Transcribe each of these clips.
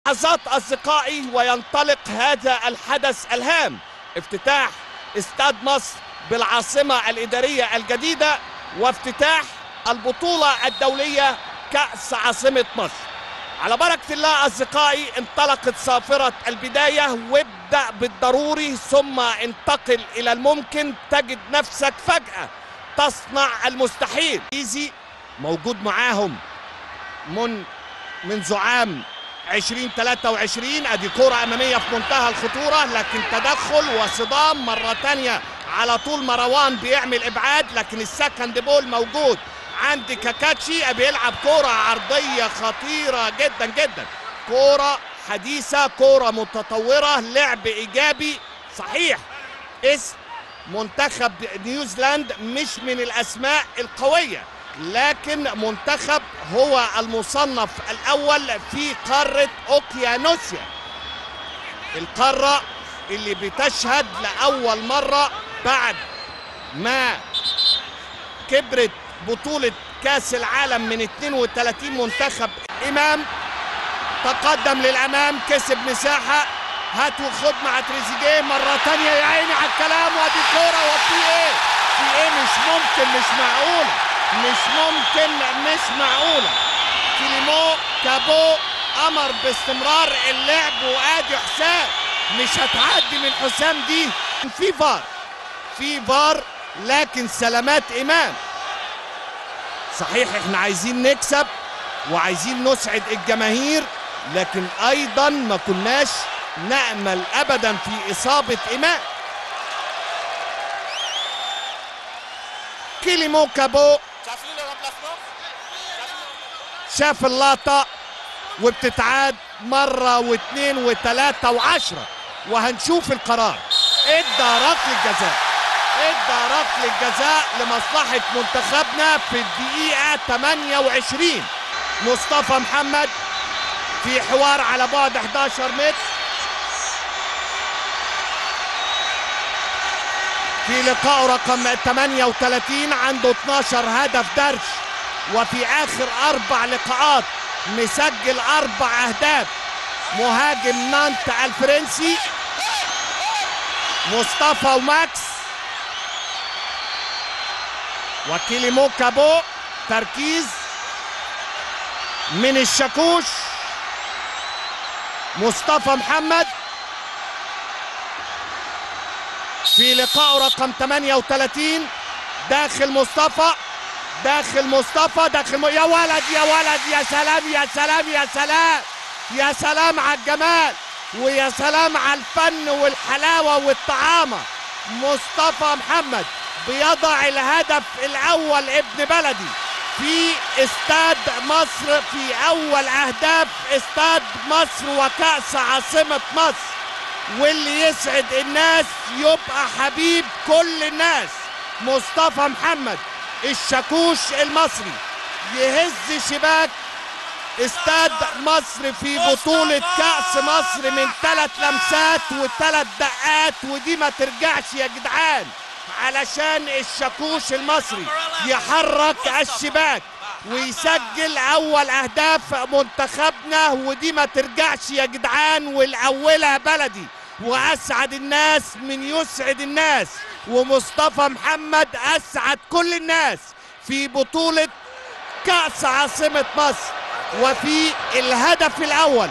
لحظات أصدقائي وينطلق هذا الحدث الهام افتتاح استاد مصر بالعاصمة الإدارية الجديدة وافتتاح البطولة الدولية كأس عاصمة مصر على بركة الله أصدقائي انطلقت صافرة البداية وابدأ بالضروري ثم انتقل إلى الممكن تجد نفسك فجأة تصنع المستحيل ايزي موجود معاهم من منذ عام 2023 ادي كرة امامية في منتهى الخطورة لكن تدخل وصدام مرة تانية على طول مروان بيعمل ابعاد لكن السكند بول موجود عند كاكاتشي بيلعب كرة عرضية خطيرة جدا جدا كرة حديثة كرة متطورة لعب ايجابي صحيح اسم منتخب نيوزيلاند مش من الاسماء القويه لكن منتخب هو المصنف الاول في قاره اوكيانوسيا القاره اللي بتشهد لاول مره بعد ما كبرت بطوله كاس العالم من 32 منتخب امام تقدم للامام كسب مساحه هات وخد مع تريزيجيه مره تانية يا عيني على الكلام وادي الكوره وفي ايه في ايه مش ممكن مش معقوله مش ممكن مش معقوله كليمو كابو امر باستمرار اللعب وادي حسام مش هتعدي من حسام دي في فار في فار لكن سلامات امام صحيح احنا عايزين نكسب وعايزين نسعد الجماهير لكن ايضا ما كناش نأمل أبدا في إصابة إمام كيليمو كابو شاف اللقطة وبتتعاد مرة واثنين وثلاثة وعشرة وهنشوف القرار ادى ركل الجزاء ادى ركل الجزاء لمصلحة منتخبنا في الدقيقة 28 مصطفى محمد في حوار على بعد 11 متر في لقاء رقم 38 عنده 12 هدف درش وفي اخر اربع لقاءات مسجل اربع اهداف مهاجم نانت الفرنسي مصطفى وماكس وكيليمو كابو تركيز من الشاكوش مصطفى محمد في لقاء رقم 38 داخل مصطفى داخل مصطفى داخل م... يا ولد يا ولد يا سلام يا سلام يا سلام يا سلام على الجمال ويا سلام على الفن والحلاوة والطعامة مصطفى محمد بيضع الهدف الأول ابن بلدي في استاد مصر في أول أهداف استاد مصر وكأس عاصمة مصر واللي يسعد الناس يبقى حبيب كل الناس مصطفى محمد الشاكوش المصري يهز شباك استاد مصر في بطولة كأس مصر من ثلاث لمسات وثلاث دقات ودي ما ترجعش يا جدعان علشان الشاكوش المصري يحرك الشباك ويسجل اول اهداف منتخبنا ودي ما ترجعش يا جدعان والاولها بلدي واسعد الناس من يسعد الناس ومصطفى محمد اسعد كل الناس في بطولة كأس عاصمة مصر وفي الهدف الاول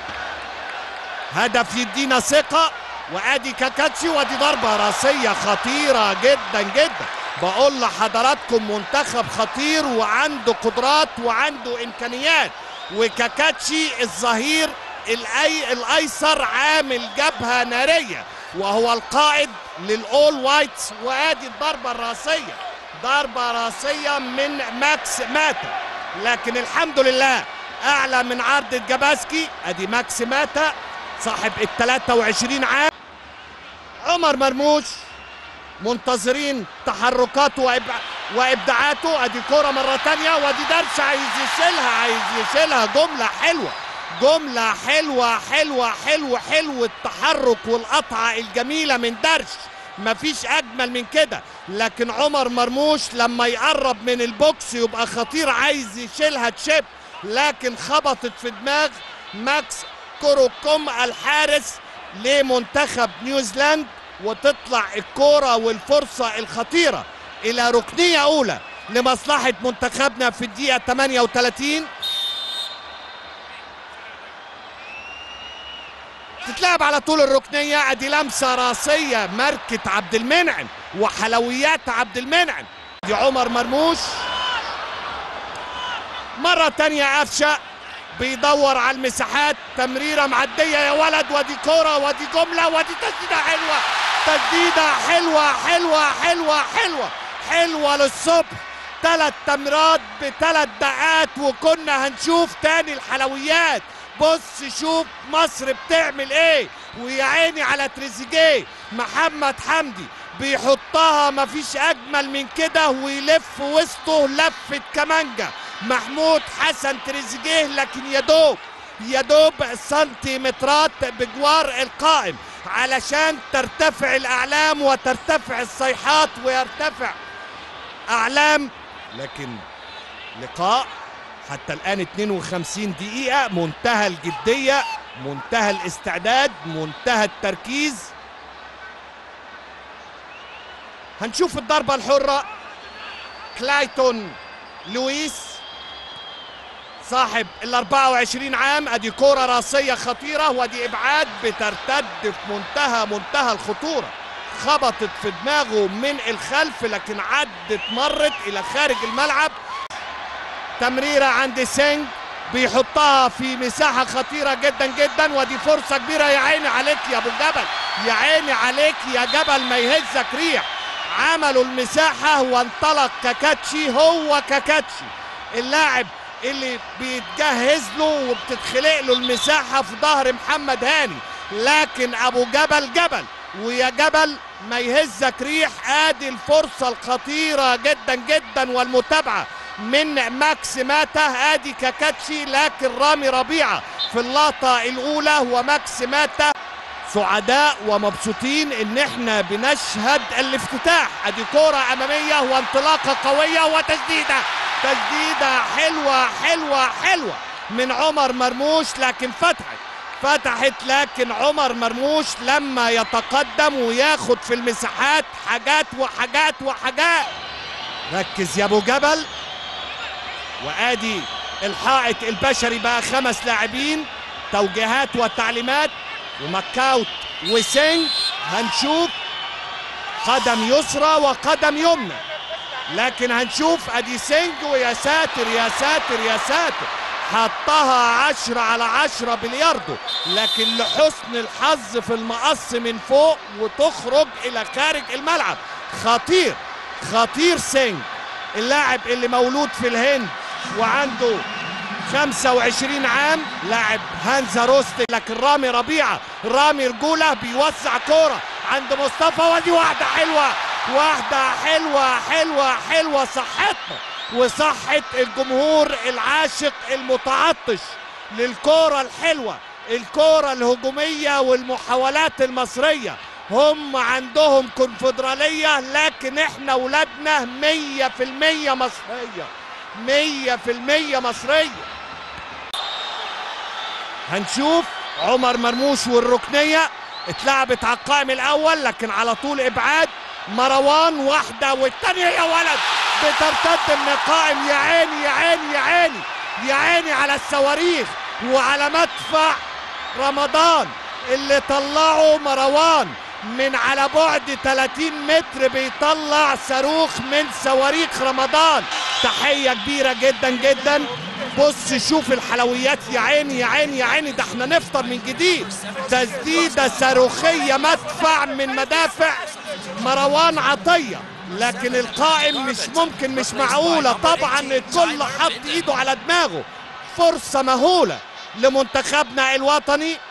هدف يدينا ثقة وادي كاكاتشي وادي ضربة راسية خطيرة جدا جدا بقول لحضراتكم منتخب خطير وعنده قدرات وعنده امكانيات وكاكاتشي الظهير الأي الايسر عامل جبهه ناريه وهو القائد للاول وايتس وادي الضربه الراسيه ضربه راسيه من ماكس ماتا لكن الحمد لله اعلى من عرض جباسكي ادي ماكس ماتا صاحب ال 23 عام عمر مرموش منتظرين تحركاته وإبع... وابداعاته ادي كرة مرة تانية وادي درش عايز يشيلها عايز يشيلها جملة حلوة جملة حلوة حلوة حلوة حلو التحرك والقطعة الجميلة من درش مفيش اجمل من كده لكن عمر مرموش لما يقرب من البوكس يبقى خطير عايز يشيلها تشيب لكن خبطت في دماغ ماكس كوروكوم الحارس لمنتخب نيوزيلاند وتطلع الكرة والفرصة الخطيرة إلى ركنية أولى لمصلحة منتخبنا في الدقيقة 38 تتلعب على طول الركنية ادي لمسة راسية ماركة عبد المنعم وحلويات عبد المنعم دي عمر مرموش مرة تانية قفشة بيدور على المساحات تمريرة معدية يا ولد ودي كرة ودي جملة ودي تسديدة حلوة تسديدة حلوة حلوة حلوة حلوة حلوة للصبح ثلاث تمريرات بثلاث دقات وكنا هنشوف تاني الحلويات بص شوف مصر بتعمل ايه ويا عيني على تريزيجيه محمد حمدي بيحطها مفيش اجمل من كده ويلف وسطه لفه كمانجه محمود حسن تريزيجيه لكن يا دوب يا دوب سنتيمترات بجوار القائم علشان ترتفع الاعلام وترتفع الصيحات ويرتفع اعلام لكن لقاء حتى الآن 52 دقيقة منتهى الجدية منتهى الاستعداد منتهى التركيز هنشوف الضربة الحرة كلايتون لويس صاحب ال 24 عام ادي كرة راسية خطيرة ودي ابعاد بترتد في منتهى منتهى الخطورة خبطت في دماغه من الخلف لكن عدت مرت الى خارج الملعب تمريرة عند سينج بيحطها في مساحة خطيرة جدا جدا ودي فرصة كبيرة يا عيني عليك يا ابو جبل يا عيني عليك يا جبل ما يهزك ريح عملوا المساحة وانطلق كاكاتشي هو كاكاتشي اللاعب اللي بيتجهز له وبتتخلق له المساحة في ظهر محمد هاني لكن ابو جبل جبل ويا جبل ما يهزك ريح ادي الفرصة الخطيرة جدا جدا والمتابعة من ماكس ماتا ادي كاكاتشي لكن رامي ربيعه في اللقطه الاولى وماكس ماتا سعداء ومبسوطين ان احنا بنشهد الافتتاح ادي كوره اماميه وانطلاقه قويه وتسديده تسديده حلوه حلوه حلوه من عمر مرموش لكن فتحت فتحت لكن عمر مرموش لما يتقدم وياخد في المساحات حاجات وحاجات وحاجات ركز يا ابو جبل وادي الحائط البشري بقى خمس لاعبين توجيهات وتعليمات ومكاوت وسينج هنشوف قدم يسرى وقدم يمنى لكن هنشوف ادي سينج ويا ساتر يا ساتر يا ساتر حطها عشرة على عشرة بلياردو لكن لحسن الحظ في المقص من فوق وتخرج الى خارج الملعب خطير خطير سينج اللاعب اللي مولود في الهند وعنده 25 عام لاعب هانزا روستي لكن رامي ربيعه رامي رجوله بيوزع كوره عند مصطفى ودي واحده حلوه واحده حلوه حلوه حلوه صحتنا وصحت الجمهور العاشق المتعطش للكوره الحلوه الكوره الهجوميه والمحاولات المصريه هم عندهم كونفدراليه لكن احنا ولادنا مية في المية مصريه مية في المية مصرية هنشوف عمر مرموش والركنية اتلعبت على القائم الأول لكن على طول إبعاد مروان واحدة والتانية يا ولد بترتد من القائم يا عيني يا عيني يا عيني يا عيني على الصواريخ وعلى مدفع رمضان اللي طلعه مروان من على بعد 30 متر بيطلع صاروخ من صواريخ رمضان تحية كبيرة جدا جدا بص شوف الحلويات يا عيني يا عيني يا عيني ده احنا نفطر من جديد تسديدة صاروخية مدفع من مدافع مروان عطية لكن القائم مش ممكن مش معقولة طبعا الكل حط ايده على دماغه فرصة مهولة لمنتخبنا الوطني